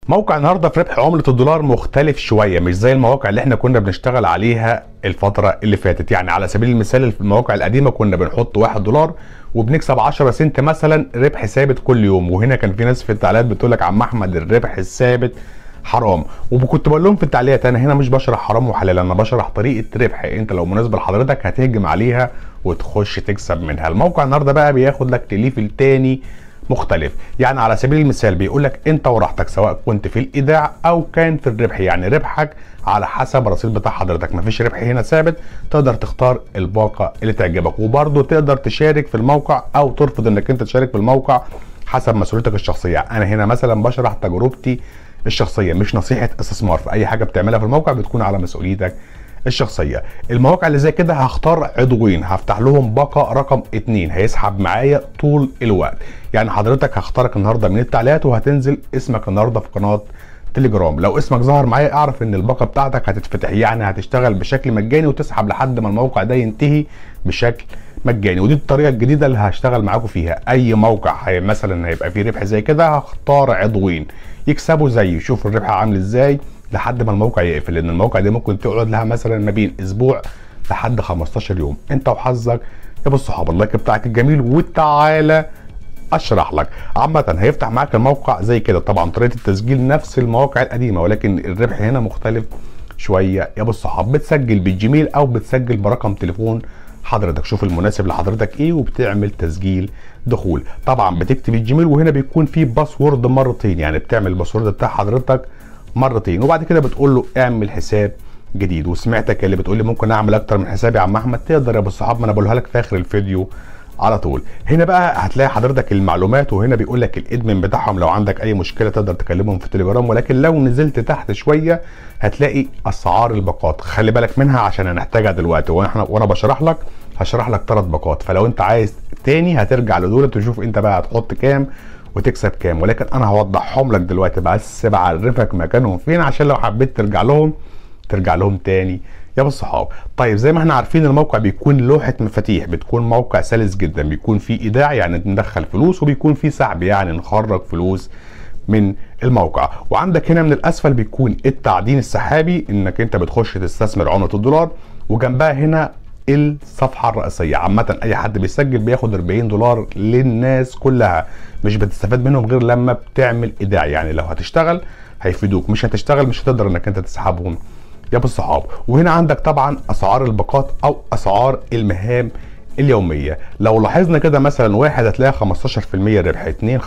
موقع النهارده في ربح عمله الدولار مختلف شويه مش زي المواقع اللي احنا كنا بنشتغل عليها الفتره اللي فاتت يعني على سبيل المثال في المواقع القديمه كنا بنحط 1 دولار وبنكسب 10 سنت مثلا ربح ثابت كل يوم وهنا كان في ناس في التعليقات بتقول لك عم احمد الربح الثابت حرام وكنت بقول لهم في التعليقات انا هنا مش بشرح حرام وحلال انا بشرح طريقه ربح انت لو مناسبه لحضرتك هتهجم عليها وتخش تكسب منها الموقع النهارده بقى بياخد لك تليفل تاني مختلف يعني على سبيل المثال بيقول لك انت وراحتك سواء كنت في الايداع او كان في الربح يعني ربحك على حسب الرصيد بتاع حضرتك مفيش ربح هنا ثابت تقدر تختار الباقه اللي تعجبك وبرضه تقدر تشارك في الموقع او ترفض انك انت تشارك في الموقع حسب مسؤوليتك الشخصيه انا هنا مثلا بشرح تجربتي الشخصيه مش نصيحه استثمار في اي حاجه بتعملها في الموقع بتكون على مسؤوليتك الشخصيه المواقع اللي زي كده هختار عضوين هفتح لهم باقه رقم اتنين هيسحب معايا طول الوقت يعني حضرتك هختارك النهارده من التعليقات وهتنزل اسمك النهارده في قناه تليجرام لو اسمك ظهر معايا اعرف ان الباقه بتاعتك هتتفتح يعني هتشتغل بشكل مجاني وتسحب لحد ما الموقع ده ينتهي بشكل مجاني ودي الطريقه الجديده اللي هشتغل معاكم فيها اي موقع هي مثلا هيبقى فيه ربح زي كده هختار عضوين يكسبوا زيي شوفوا الربح عامل ازاي لحد ما الموقع يقفل لان الموقع دي ممكن تقعد لها مثلا ما بين اسبوع لحد 15 يوم انت وحظك يا بالصحاب اللايك بتاعك الجميل وتعالى اشرح لك عامه هيفتح معاك الموقع زي كده طبعا طريقه التسجيل نفس المواقع القديمه ولكن الربح هنا مختلف شويه يا بالصحاب بتسجل بالجيميل او بتسجل برقم تليفون حضرتك شوف المناسب لحضرتك ايه وبتعمل تسجيل دخول طبعا بتكتب الجيميل وهنا بيكون فيه باسورد مرتين يعني بتعمل الباسورد بتاع حضرتك مرتين وبعد كده بتقول له اعمل حساب جديد وسمعتك اللي بتقول لي ممكن اعمل اكتر من حساب يا عم احمد تقدر يا ابو الصحاب ما انا بقولها لك في اخر الفيديو على طول هنا بقى هتلاقي حضرتك المعلومات وهنا بيقول لك الادمن بتاعهم لو عندك اي مشكله تقدر تكلمهم في تليجرام ولكن لو نزلت تحت شويه هتلاقي اسعار الباقات خلي بالك منها عشان هنحتاجها دلوقتي وانا وانا بشرح لك هشرح لك ثلاث باقات فلو انت عايز تاني هترجع لدول تشوف انت بقى هتحط كام وتكسب كام ولكن انا هوضحهم لك دلوقتي بس بعرفك مكانهم فين عشان لو حبيت ترجع لهم ترجع لهم تاني يا بالصحاب طيب زي ما احنا عارفين الموقع بيكون لوحه مفاتيح بتكون موقع سلس جدا بيكون فيه ايداع يعني ندخل فلوس وبيكون فيه سحب يعني نخرج فلوس من الموقع وعندك هنا من الاسفل بيكون التعدين السحابي انك انت بتخش تستثمر عمله الدولار وجنبها هنا الصفحه الرئيسيه عامه اي حد بيسجل بياخد 40 دولار للناس كلها مش بتستفاد منهم غير لما بتعمل ايداع يعني لو هتشتغل هيفيدوك مش هتشتغل مش هتقدر انك انت تسحبهم يا بالصحاب وهنا عندك طبعا اسعار الباقات او اسعار المهام اليوميه لو لاحظنا كده مثلا واحد هتلاقي 15% ربح اثنين 15%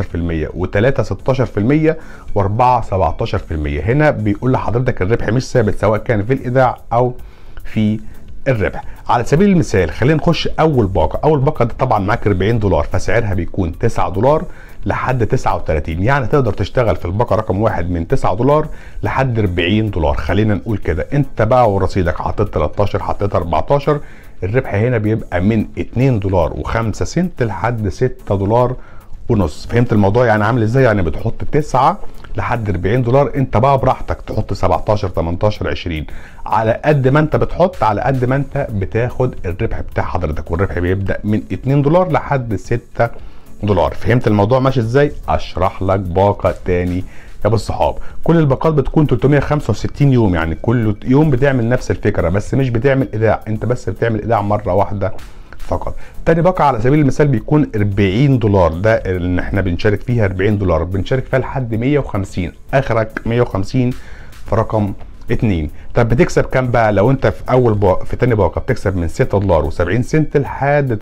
وثلاثة 16% واربعة 17% هنا بيقول لحضرتك الربح مش ثابت سواء كان في الايداع او في الربح على سبيل المثال خلينا نخش اول باقه اول باقه دي طبعا معاك 40 دولار فسعرها بيكون 9 دولار لحد 39 يعني تقدر تشتغل في الباقه رقم واحد من 9 دولار لحد 40 دولار خلينا نقول كده انت بقى ورصيدك حطيت 13 حطيت 14 الربح هنا بيبقى من 2 دولار و5 سنت لحد 6 دولار ونص فهمت الموضوع يعني عامل ازاي يعني بتحط 9 لحد 40 دولار انت بقى براحتك تحط 17 18 20 على قد ما انت بتحط على قد ما انت بتاخد الربح بتاع حضرتك والربح بيبدا من 2 دولار لحد 6 دولار فهمت الموضوع ماشي ازاي اشرح لك باقه تاني يا بالصحاب كل الباقات بتكون 365 يوم يعني كل يوم بتعمل نفس الفكره بس مش بتعمل ايداع انت بس بتعمل ايداع مره واحده فقط تاني باقة على سبيل المثال بيكون 40 دولار ده اللي احنا بنشارك فيها 40 دولار بنشارك فيها لحد 150 اخرك 150 في رقم 2 طب بتكسب كام بقى لو انت في اول باقة في تاني باقة بتكسب من 6 دولار و70 سنت لحد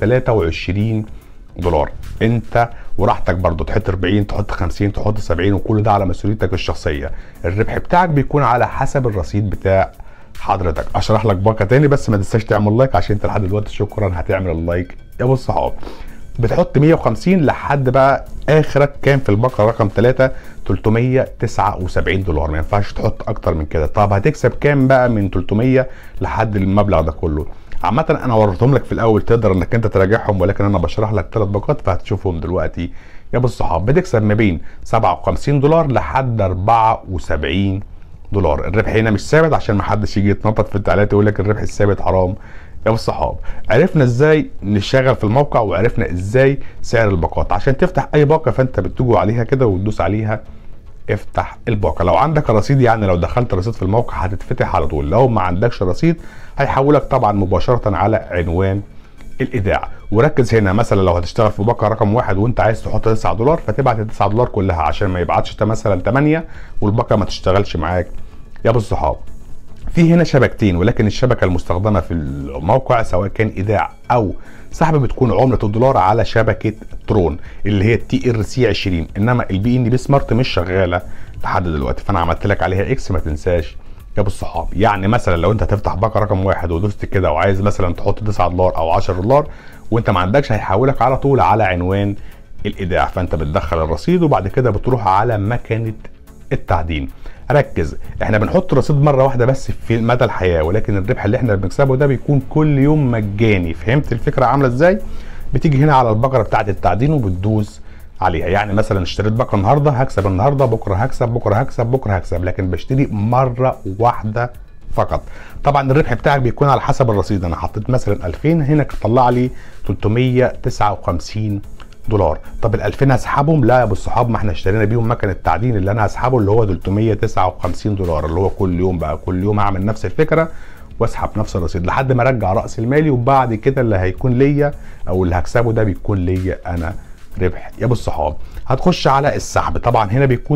23 دولار انت وراحتك برضو تحط 40 تحط 50 تحط 70 وكل ده على مسؤوليتك الشخصيه الربح بتاعك بيكون على حسب الرصيد بتاع حضرتك اشرح لك باقه تاني بس ما تنساش تعمل لايك عشان انت لحد دلوقتي شكرا هتعمل اللايك يا ابو الصحاب بتحط 150 لحد بقى اخرك كام في الباقه رقم 3 379 دولار ما ينفعش تحط اكتر من كده طب هتكسب كام بقى من 300 لحد المبلغ ده كله عامة انا وريتهم لك في الاول تقدر انك انت تراجعهم ولكن انا بشرح لك ثلاث باقات فهتشوفهم دلوقتي يا ابو الصحاب بتكسب ما بين 57 دولار لحد 74 دولار الربح هنا مش ثابت عشان ما حدش يجي يتنطط في التعليقات يقول لك الربح الثابت حرام يا الصحاب عرفنا ازاي نشتغل في الموقع وعرفنا ازاي سعر الباقات عشان تفتح اي باقه فانت بتجوا عليها كده وتدوس عليها افتح الموقع لو عندك رصيد يعني لو دخلت رصيد في الموقع هتتفتح على طول لو ما عندكش رصيد هيحولك طبعا مباشره على عنوان الايداع وركز هنا مثلا لو هتشتغل في باقه رقم واحد وانت عايز تحط 9 دولار فتبعت ال 9 دولار كلها عشان ما يبعتش انت مثلا 8 والباقه ما تشتغلش معاك يا ابو الصحاب في هنا شبكتين ولكن الشبكه المستخدمه في الموقع سواء كان ايداع او سحب بتكون عمله الدولار على شبكه ترون اللي هي التي ار سي 20 انما البي ان بي سمارت مش شغاله لحد دلوقتي فانا عملت لك عليها اكس ما تنساش يا ابو الصحاب يعني مثلا لو انت هتفتح باقه رقم واحد ودوست كده وعايز مثلا تحط 9 دولار او 10 دولار وانت ما عندكش هيحولك على طول على عنوان الايداع فانت بتدخل الرصيد وبعد كده بتروح على مكنه التعدين ركز احنا بنحط رصيد مره واحده بس في مدى الحياه ولكن الربح اللي احنا بنكسبه ده بيكون كل يوم مجاني فهمت الفكره عامله ازاي بتيجي هنا على البقره بتاعه التعدين وبتدوس عليها يعني مثلا اشتريت بقره النهارده هكسب النهارده بكره هكسب بكره هكسب بكره هكسب لكن بشتري مره واحده فقط طبعا الربح بتاعك بيكون على حسب الرصيد انا حطيت مثلا 2000 هنا طلع لي 359 دولار طب ال 2000 هسحبهم لا يا ابو الصحاب ما احنا اشترينا بيهم مكن التعدين اللي انا هسحبه اللي هو 359 دولار اللي هو كل يوم بقى كل يوم اعمل نفس الفكره واسحب نفس الرصيد لحد ما ارجع راس المالي وبعد كده اللي هيكون ليا او اللي هكسبه ده بيكون ليا انا ربح يا ابو الصحاب هتخش على السحب طبعا هنا بيكون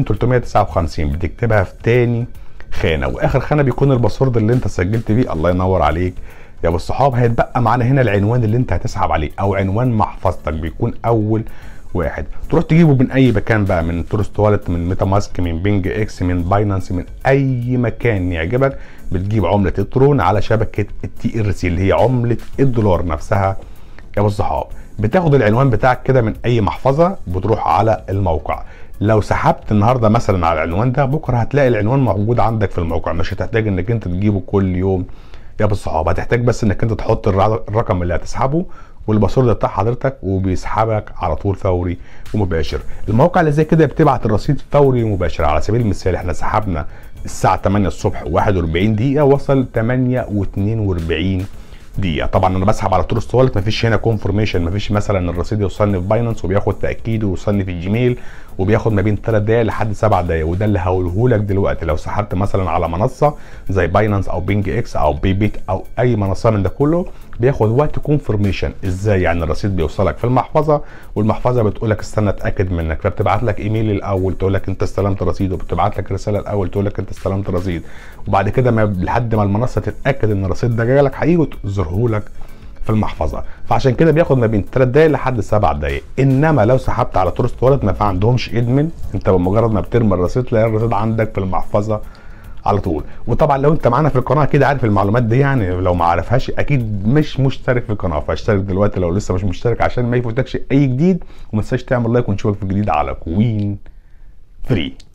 359 بتكتبها في تاني خانه واخر خانه بيكون الباسورد اللي انت سجلت بيه الله ينور عليك يا ابو الصحاب هيتبقى معانا هنا العنوان اللي انت هتسحب عليه او عنوان محفظتك بيكون اول واحد تروح تجيبه من اي مكان بقى من تورست والت من ميتا ماسك من بينج اكس من باينانس من اي مكان يعجبك بتجيب عمله الترون على شبكه التي ار سي اللي هي عمله الدولار نفسها يا ابو الصحاب بتاخد العنوان بتاعك كده من اي محفظه بتروح على الموقع لو سحبت النهارده مثلا على العنوان ده بكره هتلاقي العنوان موجود عندك في الموقع مش هتحتاج انك انت تجيبه كل يوم يا ابو الصحاب هتحتاج بس انك انت تحط الرقم اللي هتسحبه والباسورد بتاع حضرتك وبيسحبك على طول فوري ومباشر المواقع اللي زي كده بتبعت الرصيد فوري ومباشر على سبيل المثال احنا سحبنا الساعه 8 الصبح و41 دقيقه وصل 8 و42 دقيقه طبعا انا بسحب على تورست والت مفيش هنا كونفرميشن مفيش مثلا الرصيد يوصلني في باينانس وبياخد تاكيد ويوصلني في الجيميل وبياخد ما بين 3 دقائق لحد 7 دقائق وده اللي هقوله لك دلوقتي لو سحبت مثلا على منصه زي باينانس او بينج اكس او بي بيت او اي منصه من ده كله بياخد وقت كونفرميشن ازاي يعني الرصيد بيوصلك في المحفظه والمحفظه بتقول لك استنى اتاكد منك فبتبعت لك ايميل الاول تقول لك انت استلمت رصيد وبتبعت لك رساله الاول تقول لك انت استلمت رصيد وبعد كده ما لحد ما المنصه تتاكد ان الرصيد ده جاي لك حقيقي وتظهره لك في المحفظه فعشان كده بياخد ما بين 3 دقائق لحد 7 دقائق انما لو سحبت على تورست والت ما في عندهمش ادمن انت بمجرد ما بترمي الرصيد تلاقي الرصيد عندك في المحفظه على طول وطبعا لو انت معانا في القناه كده عارف المعلومات دي يعني لو ما عرفهاش اكيد مش مشترك في القناه فاشترك دلوقتي لو لسه مش مشترك عشان ما يفوتكش اي جديد وما تنساش تعمل لايك ونشوفك في الجديد على كوين فري